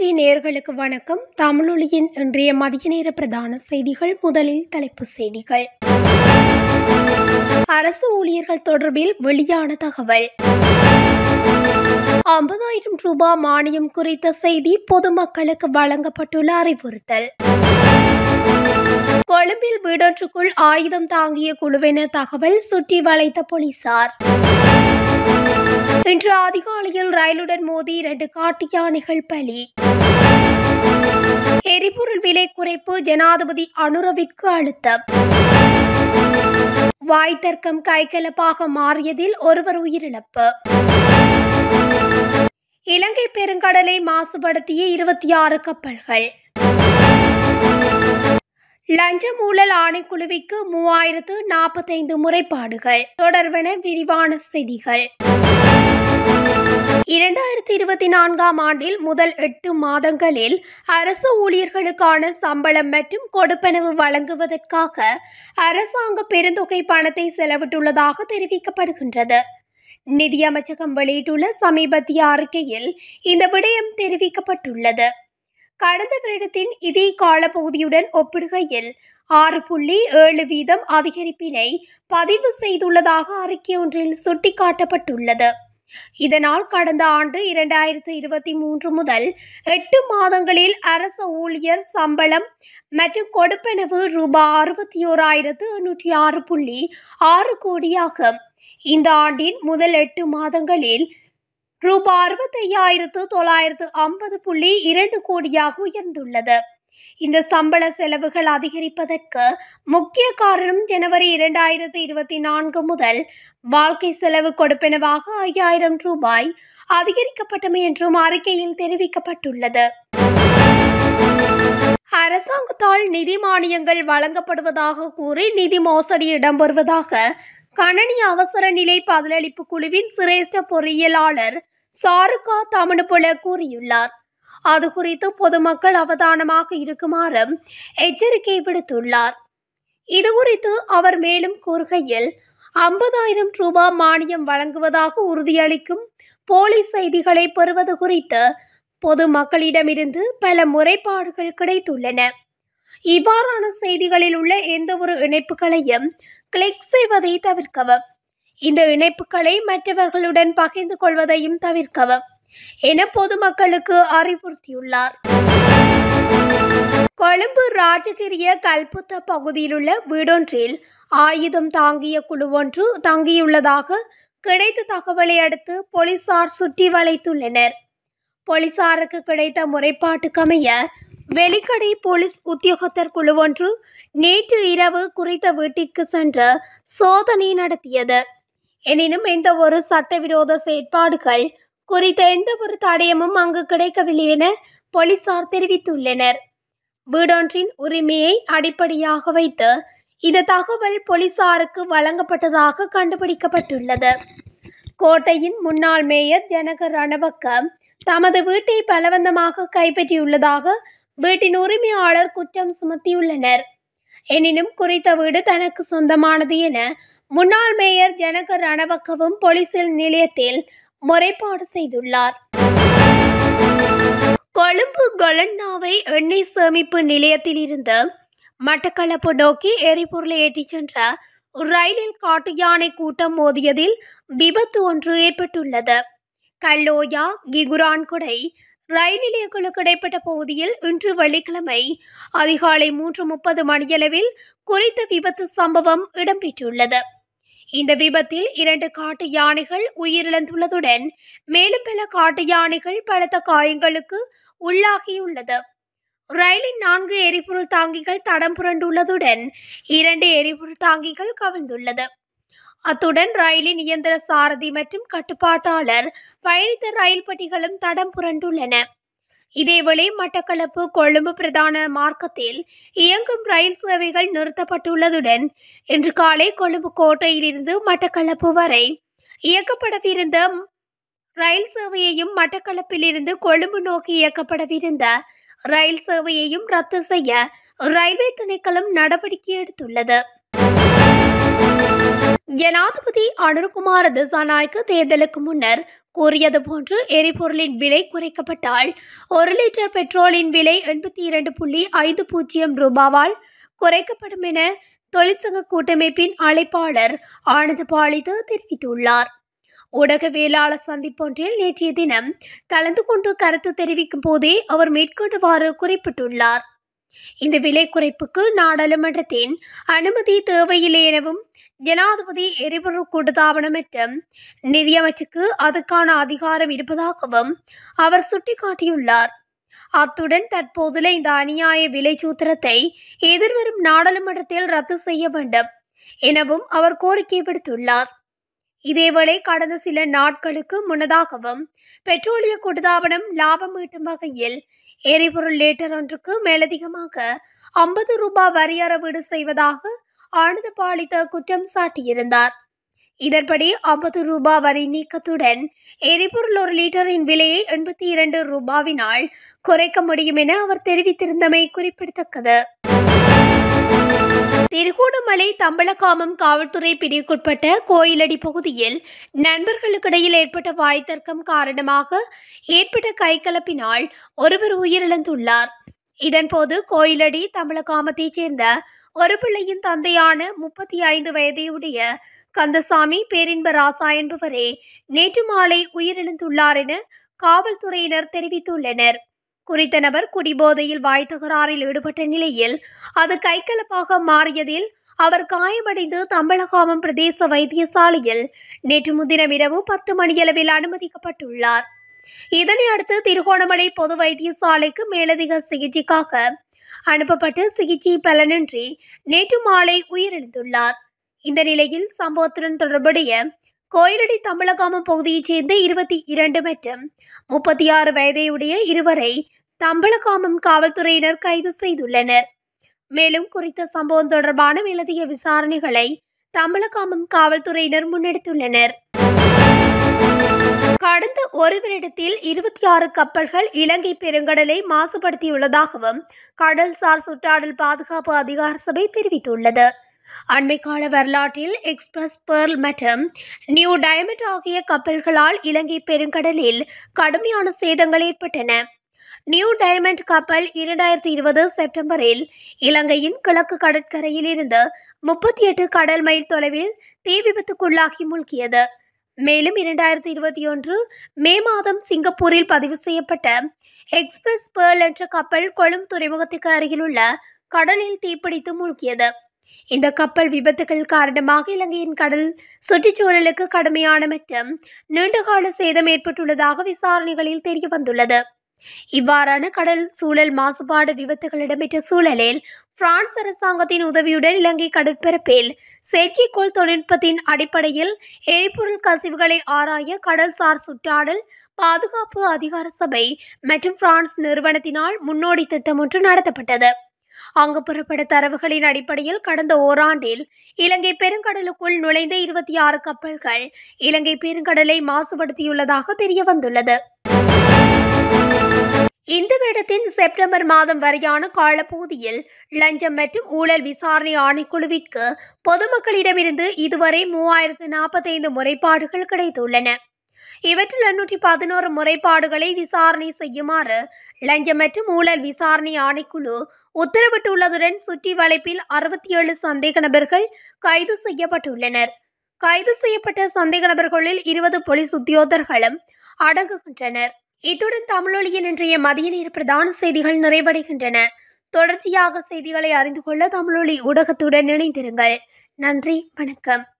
தமிழொலி நேயர்களுக்கு வணக்கம் தமிழொலியின் இன்றைய மதிய நேர பிரதான செய்திகள் முதலில் தலைப்புச் செய்திகள் அரசு ஊழியர்கள் தொடர்பில் வெளியான தகவல் ஐம்பதாயிரம் ரூபாய் மானியம் குறித்த செய்தி பொதுமக்களுக்கு வழங்கப்பட்டுள்ள அறிவுறுத்தல் கொழும்பில் வீடொன்றுக்குள் ஆயுதம் தாங்கிய குழுவென தகவல் சுற்றி வளைத்த போலீசார் இன்று அதிகாலையில் ரயிலுடன் மோதி இரண்டு காட்டு யானைகள் பலி எரிபொருள் விலை குறைப்பு ஜனாதிபதி அனுரவிற்கு அழுத்தம் வாய் தர்க்கம் கைகலப்பாக மாறியதில் ஒருவர் உயிரிழப்பு இலங்கை பெருங்கடலை மாசுபடுத்திய இருபத்தி ஆறு கப்பல்கள் லஞ்ச ஊழல் ஆணைக்குழுவிற்கு மூவாயிரத்து நாற்பத்தைந்து முறைப்பாடுகள் தொடர்வென விரிவான செய்திகள் இரண்டாயிரத்தி இருபத்தி நான்காம் ஆண்டில் முதல் எட்டு மாதங்களில் அரசு ஊழியர்களுக்கான சம்பளம் மற்றும் கொடுப்பனவு வழங்குவதற்காக அரசாங்க பெருந்தொகை பணத்தை செலவிட்டுள்ளதாக தெரிவிக்கப்படுகின்றது நிதியமைச்சகம் வெளியிட்டுள்ள சமீபத்திய அறிக்கையில் இந்த விடயம் தெரிவிக்கப்பட்டுள்ளது கடந்த வருடத்தின் இதே காலப்பகுதியுடன் ஒப்பிடுகையில் ஆறு புள்ளி ஏழு வீதம் அதிகரிப்பினை பதிவு செய்துள்ளதாக அறிக்கை ஒன்றில் சுட்டிக்காட்டப்பட்டுள்ளது இதனால் கடந்த ஆண்டு இரண்டாயிரத்து இருபத்தி மூன்று முதல் எட்டு மாதங்களில் அரச ஊழியர் சம்பளம் மற்றும் கொடுப்பனவு ரூபாய் அறுபத்தி ஓராயிரத்து எண்ணூற்றி ஆறு புள்ளி ஆறு கோடியாகும் இந்த ஆண்டின் முதல் எட்டு மாதங்களில் ரூபாய் அறுபத்தையாயிரத்து தொள்ளாயிரத்து ஐம்பது புள்ளி இரண்டு கோடியாக உயர்ந்துள்ளது இந்த சம்பள செலவுகள் அதிகரிப்பதற்கு முக்கிய காரணம் ஜனவரி இரண்டாயிரத்து இருபத்தி நான்கு முதல் வாழ்க்கை செலவு கொடுப்பனவாக ஐயாயிரம் ரூபாய் அதிகரிக்கப்பட்டமை என்றும் அறிக்கையில் தெரிவிக்கப்பட்டுள்ளது அரசாங்கத்தால் நிதி மானியங்கள் வழங்கப்படுவதாக கூறி நிதி மோசடி இடம்பெறுவதாக கணனி அவசர நிலை பதிலளிப்பு குழுவின் சிரேஷ்ட பொறியியலாளர் சாருகா தமிழ்புல கூறியுள்ளார் அது குறித்து பொதுமக்கள் அவதானமாக இருக்குமாறு எச்சரிக்கை விடுத்துள்ளார் இது குறித்து அவர் மேலும் கூறுகையில் ஐம்பதாயிரம் ரூபாய் மானியம் வழங்குவதாக உறுதியளிக்கும் போலி செய்திகளை பெறுவது குறித்து பொதுமக்களிடமிருந்து பல முறைப்பாடுகள் கிடைத்துள்ளன இவ்வாறான செய்திகளில் உள்ள எந்த ஒரு இணைப்புகளையும் கிளிக் செய்வதை தவிர்க்கவும் இந்த இணைப்புகளை மற்றவர்களுடன் பகிர்ந்து கொள்வதையும் தவிர்க்கவும் என பொதுமக்களுக்கு அறிவுறுத்தியுள்ளார் கொழும்பு ராஜகிரிய கல்புத்த பகுதியிலுள்ள வீடொன்றில் ஆயுதம் தாங்கிய குழு ஒன்று தங்கியுள்ளதாக கிடைத்த தகவலை அடுத்து போலீசார் சுற்றி வளைத்துள்ளனர் போலீசாருக்கு கிடைத்த முறைப்பாட்டுக்கமைய வெளிக்கடை போலீஸ் உத்தியோகத்தர் குழு ஒன்று நேற்று இரவு குறித்த வீட்டிற்கு சென்று சோதனை நடத்தியது எனினும் எந்த ஒரு சட்டவிரோத செயற்பாடுகள் குறித்த எந்த ஒரு தடயமும் அங்கு கிடைக்கவில்லை என போலீசார் தெரிவித்துள்ளனர் வீடொன்றின் உரிமையை அடிப்படையாக வைத்து இந்த தகவல் போலீசாருக்கு வழங்கப்பட்டதாக கண்டுபிடிக்கப்பட்டுள்ளது கோட்டையின் முன்னாள் மேயர் ஜனக ரணவக்க தமது வீட்டை பலவந்தமாக கைப்பற்றியுள்ளதாக வீட்டின் உரிமையாளர் குற்றம் சுமத்தியுள்ளனர் எனினும் குறித்த வீடு தனக்கு சொந்தமானது என முன்னாள் மேயர் ஜனக ரணவக்கவும் போலீசில் நிலையத்தில் முறைப்பாடு செய்துள்ளார் கொழும்பு கொலன்னாவை எண்ணெய் சேமிப்பு நிலையத்தில் இருந்து மட்டக்களப்பு நோக்கி எரிபொருளை ஏற்றிச் சென்ற ரயிலில் காட்டு யானை கூட்டம் மோதியதில் விபத்து ஒன்று ஏற்பட்டுள்ளது கல்லோயா கிகுரான்கொடை ரயில் நிலையங்களுக்கு இடைப்பட்ட பகுதியில் இன்று வெள்ளிக்கிழமை அதிகாலை மூன்று முப்பது மணியளவில் குறித்த விபத்து சம்பவம் இடம்பெற்றுள்ளது இந்த விபத்தில் இரண்டு காட்டு யானைகள் உயிரிழந்துள்ளதுடன் மேலும் பல காட்டு யானைகள் பலத்த காயங்களுக்கு உள்ளாகியுள்ளது ரயிலின் நான்கு எரிபொருள் தாங்கிகள் தடம் புரண்டுள்ளதுடன் இரண்டு எரிபொருள் தாங்கிகள் கவிழ்ந்துள்ளது அத்துடன் ரயிலின் இயந்திர சாரதி மற்றும் கட்டுப்பாட்டாளர் பயணித்த ரயில் பெட்டிகளும் தடம் புரண்டுள்ளன இதேவேளை மட்டக்களப்பு கொழும்பு பிரதான மார்க்கத்தில் இயங்கும் ரயில் சேவைகள் நிறுத்தப்பட்டுள்ளதுடன் இன்று காலை கொழும்பு கோட்டையிலிருந்து மட்டக்களப்பு வரை இயக்கப்படவிருந்த ரயில் சேவையையும் மட்டக்களப்பிலிருந்து கொழும்பு நோக்கி இயக்கப்படவிருந்த ரயில் சேவையையும் ரத்து செய்ய ரயில்வே திணைக்களம் நடவடிக்கை எடுத்துள்ளது ஜனாதிபதி அனுர்குமார் திசாநாயக்க தேர்தலுக்கு முன்னர் கூறியது போன்று எரிபொருளின் விலை குறைக்கப்பட்டால் ஒரு லிட்டர் பெட்ரோலின் விலை எண்பத்தி இரண்டு புள்ளி ஐந்து பூஜ்ஜியம் ரூபாவால் குறைக்கப்படும் என தொழிற்சங்க கூட்டமைப்பின் அழைப்பாளர் ஆனந்த் பாலித தெரிவித்துள்ளார் ஊடகவியலாளர் சந்திப்பொன்றில் நேற்றைய தினம் கலந்து கொண்டு கருத்து தெரிவிக்கும் போதே அவர் மேற்கொண்டவாறு குறிப்பிட்டுள்ளார் இந்த விலை குறைப்புக்கு நாடாளுமன்றத்தின் அனுமதி தேவையில்லை எனவும் ஜனாதிபதி எரிபொருள் கூட்டுத்தாபனம் மற்றும் நிதியமைச்சுக்கு அதற்கான அதிகாரம் இருப்பதாகவும் அவர் சுட்டிக்காட்டியுள்ளார் அத்துடன் தற்போதுள்ள இந்த அநியாய விலை சூத்திரத்தை எதிர்வரும் நாடாளுமன்றத்தில் ரத்து செய்ய வேண்டும் எனவும் அவர் கோரிக்கை விடுத்துள்ளார் இதேவேளை கடந்த சில நாட்களுக்கு முன்னதாகவும் பெட்ரோலிய கூட்டுத்தாபனம் லாபம் ஈட்டும் வகையில் எரிபொருள் லிட்டர் ஒன்றுக்கு மேலதிகமாக ஐம்பது ரூபாய் வரி அறவீடு செய்வதாக ஆனந்த பாலித்த குற்றம் சாட்டியிருந்தார் இதன்படி ஐம்பது ரூபாய் வரி நீக்கத்துடன் எரிபொருள் ஒரு லிட்டரின் விலையை எண்பத்தி இரண்டு ரூபாவினால் குறைக்க முடியும் என அவர் தெரிவித்திருந்தமை குறிப்பிடத்தக்கது திருகோணமலை தம்பலகாமம் காவல்துறை பிரிவுக்குட்பட்ட கோயிலடி பகுதியில் நண்பர்களுக்கிடையில் ஏற்பட்ட வாய் தர்க்கம் காரணமாக ஏற்பட்ட கைகலப்பினால் ஒருவர் உயிரிழந்துள்ளார் இதன்போது கோயிலடி தம்பலகாமத்தைச் சேர்ந்த ஒரு பிள்ளையின் தந்தையான முப்பத்தி ஐந்து வயதையுடைய கந்தசாமி பேரின்ப ராசா என்பவரே நேற்று மாலை உயிரிழந்துள்ளார் என காவல்துறையினர் தெரிவித்துள்ளனர் குறித்த நபர் குடிபோதையில் வாய் தகராறில் ஈடுபட்ட நிலையில் அது கைகலப்பாக மாறியதில் அவர் காயமடைந்து தம்பலகாமம் பிரதேச வைத்தியசாலையில் நேற்று முன்தினம் இரவு பத்து மணியளவில் அனுமதிக்கப்பட்டுள்ளார் இதனை அடுத்து திருகோணமலை பொது வைத்தியசாலைக்கு மேலதிக சிகிச்சைக்காக அனுப்பப்பட்டு சிகிச்சை பலனின்றி நேற்று மாலை உயிரிழந்துள்ளார் இந்த நிலையில் சம்பவத்துடன் தொடர்புடைய கோயிலடி தம்பலகாமம் பகுதியைச் சேர்ந்த இருபத்தி இரண்டு மற்றும் முப்பத்தி ஆறு வயதையுடைய இருவரை தம்பலகாமம் காவல்துறையினர் கைது செய்துள்ளனர் மேலும் குறித்த சம்பவம் தொடர்பான மேலதிக விசாரணைகளை தம்பலகாமம் காவல்துறையினர் முன்னெடுத்துள்ளனர் கடந்த ஒரு வருடத்தில் இருபத்தி ஆறு கப்பல்கள் இலங்கை பெருங்கடலை மாசுபடுத்தியுள்ளதாகவும் கடல்சார் சுற்றாடல் பாதுகாப்பு அதிகார சபை தெரிவித்துள்ளது அண்மைக்கால வரலாற்றில் எக்ஸ்பிரஸ் பேர்ல் மற்றும் நியூ டயமண்ட் ஆகிய கப்பல்களால் இலங்கை பெருங்கடலில் கடுமையான சேதங்கள் ஏற்பட்டன நியூ டயமண்ட் கப்பல் இரண்டாயிரத்தி இருபது செப்டம்பரில் இலங்கையின் கிழக்கு கடற்கரையில் இருந்து முப்பத்தி எட்டு கடல் மைல் தொலைவில் தீ விபத்துக்குள்ளாகி மூழ்கியது மேலும் இரண்டாயிரத்தி இருபத்தி ஒன்று மே மாதம் சிங்கப்பூரில் பதிவு செய்யப்பட்ட எக்ஸ்பிரஸ் பேர்ல் என்ற கப்பல் கொழும் துறைமுகத்துக்கு அருகிலுள்ள கடலில் தீப்பிடித்து மூழ்கியது இந்த கப்பல் விபத்துகள் காரணமாக இலங்கையின் கடல் சுற்றுச்சூழலுக்கு கடுமையான மற்றும் நீண்டகால சேதம் ஏற்பட்டுள்ளதாக விசாரணைகளில் தெரிய வந்துள்ளது இவ்வாறான கடல் சூழல் மாசுபாடு விபத்துகள் இடம்பெற்ற சூழலில் பிரான்ஸ் அரசாங்கத்தின் உதவியுடன் இலங்கை கடற்பரப்பில் செயற்கைக்கோள் தொழில்நுட்பத்தின் அடிப்படையில் எரிபொருள் கசிவுகளை ஆராய கடல்சார் சுற்றாடல் பாதுகாப்பு அதிகார சபை மற்றும் பிரான்ஸ் நிறுவனத்தினால் முன்னோடி திட்டம் ஒன்று நடத்தப்பட்டது அங்கு புறப்பட தரவுகளின் அடிப்படையில் கடந்த ஓராண்டில் இலங்கை பெருங்கடலுக்குள் நுழைந்த இருபத்தி ஆறு கப்பல்கள் இலங்கை பெருங்கடலை மாசுபடுத்தியுள்ளதாக தெரிய வந்துள்ளது இந்த வருடத்தின் செப்டம்பர் மாதம் வரையான காலப்பகுதியில் லஞ்சம் மற்றும் ஊழல் விசாரணை ஆணைக்குழுவிற்கு பொதுமக்களிடமிருந்து இதுவரை மூவாயிரத்து நாற்பத்தைந்து முறைப்பாடுகள் கிடைத்துள்ளன இவற்றில் எண்ணூற்றி பதினோரு முறைப்பாடுகளை விசாரணை செய்யுமாறு லஞ்சம் மற்றும் ஊழல் விசாரணை ஆணைக்குழு உத்தரவிட்டுள்ளதுடன் சுற்றி வளைப்பில் அறுபத்தி ஏழு சந்தேக நபர்கள் கைது செய்யப்பட்டுள்ளனர் கைது செய்யப்பட்ட சந்தேக நபர்களில் இருபது போலீஸ் உத்தியோகர்களும் அடங்குகின்றனர் இத்துடன் தமிழொலியின் இன்றைய மதிய நேர பிரதான செய்திகள் நிறைவடைகின்றன தொடர்ச்சியாக செய்திகளை அறிந்து கொள்ள தமிழொலி ஊடகத்துடன் இணைந்திருங்கள் நன்றி வணக்கம்